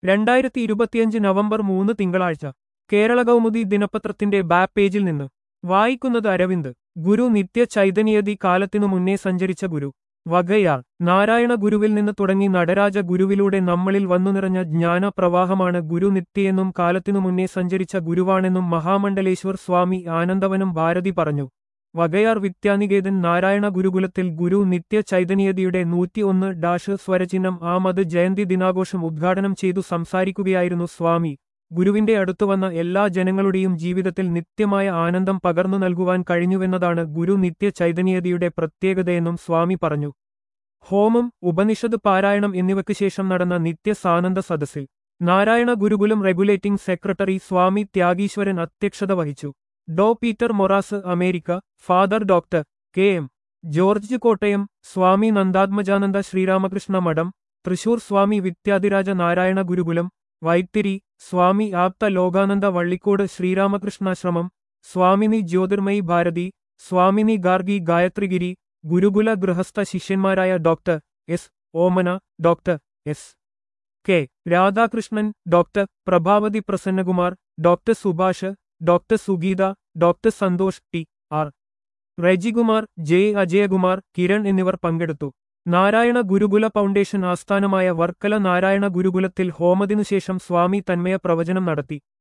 രണ്ടായിരത്തി ഇരുപത്തിയഞ്ച് നവംബർ മൂന്ന് തിങ്കളാഴ്ച കേരള കൗമുദി ദിനപത്രത്തിന്റെ ബാക്ക് പേജിൽ നിന്ന് വായിക്കുന്നത് അരവിന്ദ് ഗുരു നിത്യ ചൈതന്യതി കാലത്തിനു മുന്നേ സഞ്ചരിച്ച ഗുരു വകയാർ നാരായണ ഗുരുവിൽ നിന്ന് തുടങ്ങി നടരാജ ഗുരുവിലൂടെ നമ്മളിൽ വന്നു നിറഞ്ഞ ജ്ഞാനപ്രവാഹമാണ് ഗുരു നിത്യയെന്നും കാലത്തിനു മുന്നേ സഞ്ചരിച്ച ഗുരുവാണെന്നും മഹാമണ്ഡലേശ്വർ സ്വാമി ആനന്ദവനം ഭാരതി പറഞ്ഞു വകയാർ വിദ്യാനികേതൻ നാരായണ ഗുരുകുലത്തിൽ ഗുരു നിത്യ ചൈതന്യതിയുടെ നൂറ്റിയൊന്ന് ഡാഷ് സ്വരചിഹ്നം ആമത് ജയന്തി ദിനാഘോഷം ഉദ്ഘാടനം ചെയ്തു സംസാരിക്കുകയായിരുന്നു സ്വാമി ഗുരുവിന്റെ അടുത്തുവന്ന എല്ലാ ജനങ്ങളുടെയും ജീവിതത്തിൽ നിത്യമായ ആനന്ദം പകർന്നു നൽകുവാൻ കഴിഞ്ഞുവെന്നതാണ് ഗുരു നിത്യ ചൈതന്യതയുടെ പ്രത്യേകതയെന്നും സ്വാമി പറഞ്ഞു ഹോമം ഉപനിഷത്ത് പാരായണം എന്നിവയ്ക്ക് ശേഷം നടന്ന നിത്യ സാനന്ദ സദസ്സിൽ നാരായണ ഗുരുകുലം റെഗുലേറ്റിംഗ് സെക്രട്ടറി സ്വാമി ത്യാഗീശ്വരൻ അധ്യക്ഷത വഹിച്ചു Dr Peter Moraes America father doctor K M George Kottayam Swami Nandatmajananda Sri Ramakrishna Math Thrissur സ്വാമി വിദ്യാധിരാജ നാരായണ ഗുരുകുലം വൈത്തിരി സ്വാമി ആപ്ത ലോകാനന്ദ വള്ളിക്കോട് ശ്രീരാമകൃഷ്ണാശ്രമം സ്വാമിനി ജ്യോതിർമയി ഭാരതി സ്വാമിനി ഗാർഗി ഗായത്രിഗിരി ഗുരുകുല ഗൃഹസ്ഥ ശിഷ്യന്മാരായ doctor S Omana doctor S K Radhakrishnan doctor Prabhavathi Prasannakumar doctor Subhash doctor Sugeetha doctor Santhosh T R Rejikumar J Ajayakumar Kiran എന്നിവർ പങ്കെടുത്തു നാരായണ ഗുരുകുല ഫൗണ്ടേഷൻ ആസ്ഥാനമായ വർക്കല നാരായണ ഗുരുകുലത്തിൽ ഹോമത്തിനുശേഷം സ്വാമി തന്മയ പ്രവചനം നടത്തി